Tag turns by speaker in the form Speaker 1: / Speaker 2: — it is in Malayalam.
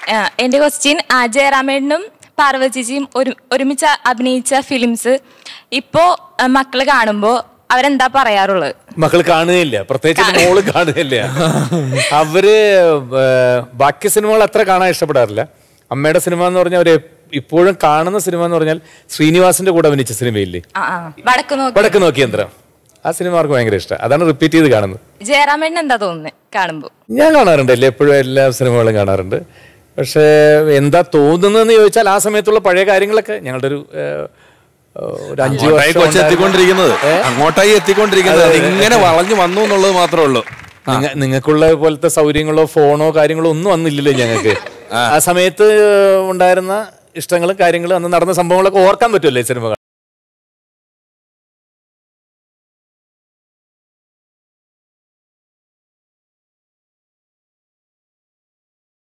Speaker 1: ആ, എന്റെ ക്വസ്റ്റ്യൻ ജയറാമേട്ടനും പാർവതിജിയും ഒരു ഒരുമിച്ച് അഭിനയിച്ച ഫിലിംസ് ഇപ്പോ ആ, മക്കള് കാണുമ്പോ അവരെന്താ പറയാറുള്ളത്
Speaker 2: മക്കൾ കാണുകയില്ല പ്രത്യേകിച്ച് എന്റെ മോള് കാണുകയില്ല അവര് ഏർ, ബാക്കി സിനിമകൾ അത്ര കാണാൻ ഇഷ്ടപ്പെടാറില്ല അമ്മയുടെ സിനിമ എന്ന് പറഞ്ഞാൽ അവര് ഇപ്പോഴും കാണുന്ന സിനിമ എന്ന് പറഞ്ഞാൽ ശ്രീനിവാസിന്റെ കൂടെ അഭിനയിച്ച സിനിമയില്ലേ
Speaker 1: ആ ആ വടക്ക് നോക്കി
Speaker 2: വടക്ക് നോക്കി യന്ത്രം ആ സിനിമ അവർക്ക് ഭയങ്കര ഇഷ്ടം അതാണ് റിപ്പീറ്റ് ചെയ്ത് കാണുന്നത്
Speaker 1: ജയറാമേട്ടൻ എന്താ തോന്നുന്നത് കാണുമ്പോ
Speaker 2: ഞാൻ കാണാറുണ്ട് അല്ലേ എപ്പോഴും എല്ലാ സിനിമകളും കാണാറുണ്ട് പക്ഷേ എന്താ തോന്നുന്നതെന്ന് ചോദിച്ചാൽ ആ സമയത്തുള്ള പഴയ കാര്യങ്ങളൊക്കെ ഞങ്ങളുടെ ഒരു ഏർ, ഒരു അഞ്ചു
Speaker 3: അങ്ങോട്ടായി
Speaker 2: വർഷം
Speaker 3: കൊച്ചു
Speaker 2: ഉണ്ടായിരുന്ന-
Speaker 3: എത്തിക്കൊണ്ടിരിക്കുന്നത് അങ്ങോട്ടായി എത്തിക്കൊണ്ടിരിക്കുന്നത് അത് ഇങ്ങനെ വളഞ്ഞു വന്നു എന്നുള്ളത് മാത്രമേ ഉള്ളൂ
Speaker 2: നിങ്ങ- നിങ്ങൾക്കുള്ള പോലത്തെ സൗകര്യങ്ങളോ ഫോണോ കാര്യങ്ങളോ ഒന്നും അന്നില്ലല്ലോ ഞങ്ങൾക്ക് ആ സമയത്ത് ഉണ്ടായിരുന്ന ഇഷ്ടങ്ങളും കാര്യങ്ങളും അന്ന് നടന്ന സംഭവങ്ങളൊക്കെ ഓർക്കാൻ പറ്റുമല്ലേ ഈ സിനിമ